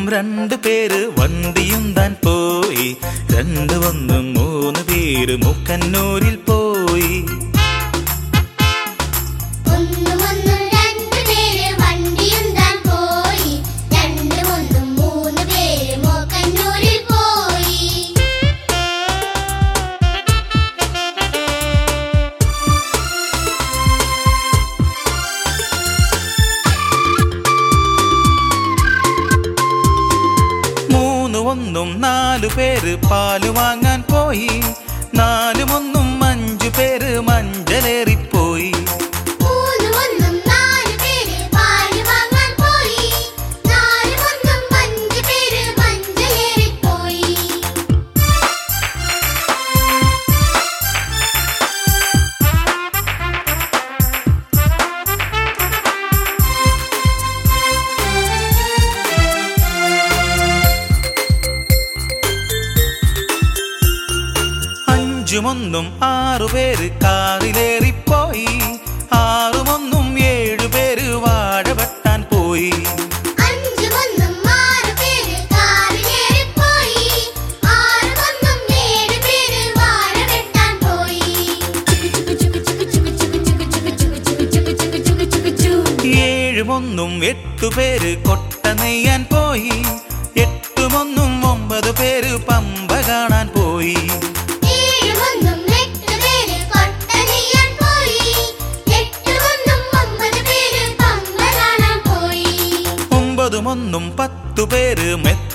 രണ്ടു പേര് വണ്ടിയും താൻ പോയി രണ്ട് ഒന്നും മൂന്ന് പേര് മുക്കന്നൂരിൽ പോയി ഒന്നും ഒന്നും രണ്ടു പേര് വണ്ടിയും താൻ പോയി രണ്ട് ഒന്നും മൂന്ന് പേര് മോക്കന്നൂരിൽ പോയി മൂന്ന് ഒന്നും നാലു പേര് പാല് വാങ്ങാൻ പോയി നാലും ഒന്നും അഞ്ചു പേര് മഞ്ചലേറിപ്പോയി മൂന്ന് ഒന്നും നാല് പേര് പാല് വാങ്ങാൻ പോയി നാല് ഒന്നും അഞ്ച് പേര് മഞ്ചലേറി പോയി അഞ്ചുമൊന്നും ആറുപേര് കാറിലേറിപ്പോയി ആറുമൊന്നും ഏഴുപേര് വാഴ വെട്ടാൻ പോയി അഞ്ചും ഒന്നും ആറ് പേര് കാറിലേറി പോയി ആറ് ഒന്നും ഏഴ് പേര് വാഴ വെട്ടാൻ പോയി ഏഴുമൊന്നും എട്ടുപേര് കൊട്ട നെയ്യാൻ പോയി എട്ടുമൊന്നും ഒമ്പത് പേര് പമ്പ കാണാൻ പോയി ഏഴുമൊന്നും എട്ട് പേര് കൊട്ട നെയ്യാൻ പോയി എട്ടുമൊന്നും ഒമ്പത് പേര് പമ്പ കാണാൻ പോയി ഒമ്പതുമൊന്നും പത്തു പേര് മെത്ത